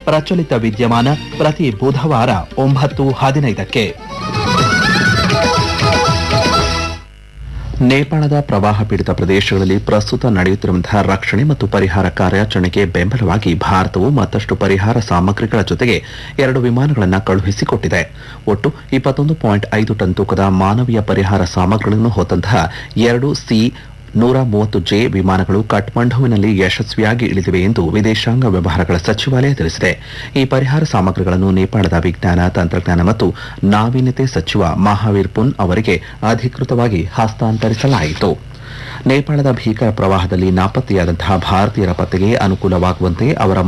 ಪ್ರಚಲಿತ ವಿದ್ಯಮಾನ ಪ್ರತಿ ಬುಧವಾರ ಒಂಬತ್ತು ಹದಿನೈದಕ್ಕೆ ನೇಪಾಳದ ಪ್ರವಾಹ ಪೀಡಿತ ಪ್ರದೇಶಗಳಲ್ಲಿ ಪ್ರಸ್ತುತ ನಡೆಯುತ್ತಿರುವಂತಹ ರಕ್ಷಣೆ ಮತ್ತು ಪರಿಹಾರ ಕಾರ್ಯಾಚರಣೆಗೆ ಬೆಂಬಲವಾಗಿ ಭಾರತವು ಮತ್ತಷ್ಟು ಪರಿಹಾರ ಸಾಮಗ್ರಿಗಳ ಜೊತೆಗೆ ಎರಡು ವಿಮಾನಗಳನ್ನು ಕಳುಹಿಸಿಕೊಟ್ಟಿದೆ ಒಟ್ಟು ಇಪ್ಪತ್ತೊಂದು ಪಾಯಿಂಟ್ ಐದು ಟನ್ ತೂಕದ ಮಾನವೀಯ ಪರಿಹಾರ ಸಾಮಗ್ರಿಗಳನ್ನು ಹೊತ್ತಂತಹ ಎರಡು ಸಿ ನೂರ ಮೂವತ್ತು ಜೆ ವಿಮಾನಗಳು ಕಠ್ಮಂಡುವಿನಲ್ಲಿ ಯಶಸ್ವಿಯಾಗಿ ಇಳಿದಿವೆ ಎಂದು ವಿದೇಶಾಂಗ ವ್ಯವಹಾರಗಳ ಸಚಿವಾಲಯ ತಿಳಿಸಿದೆ ಈ ಪರಿಹಾರ ಸಾಮಗ್ರಿಗಳನ್ನು ನೇಪಾಳದ ವಿಜ್ಞಾನ ತಂತ್ರಜ್ಞಾನ ಮತ್ತು ನಾವೀನ್ಯತೆ ಸಚಿವ ಮಹಾವೀರ್ ಪುನ್ ಅವರಿಗೆ ಅಧಿಕೃತವಾಗಿ ಹಸ್ತಾಂತರಿಸಲಾಯಿತು ನೇಪಾಳದ ಭೀಕರ ಪ್ರವಾಹದಲ್ಲಿ ನಾಪತ್ತೆಯಾದಂತಹ ಭಾರತೀಯರ ಪತ್ತೆಗೆ ಅನುಕೂಲವಾಗುವಂತೆ ಅವರ